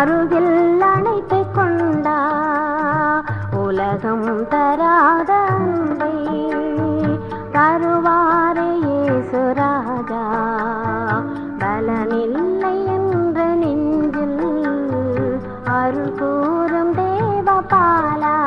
அருகில் அணைத்து கொண்டா உலகம் தராத அன்பை தருவாரே இயேசு ராஜா பலனில்லை என்ற நெஞ்சில் அருள் கூறும் தேவபாலா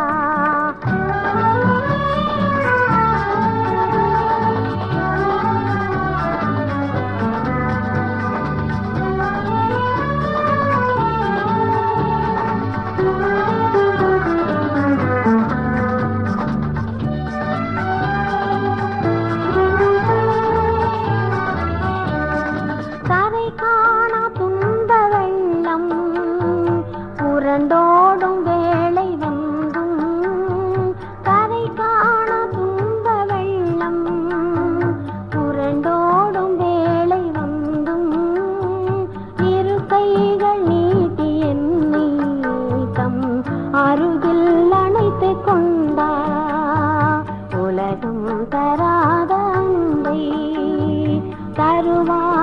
கரை காணா துன்ப வெள்ளம் புரண்டோடும் வேளை வந்தும் கரை காணா துன்ப வெள்ளம் புரண்டோடும் வேளை வந்தும் இரு கைகள் நீட்டி எண்ணி தம் அருகில் அணைத்து கொண்டா உலகம் தராத அன்பை தருவார்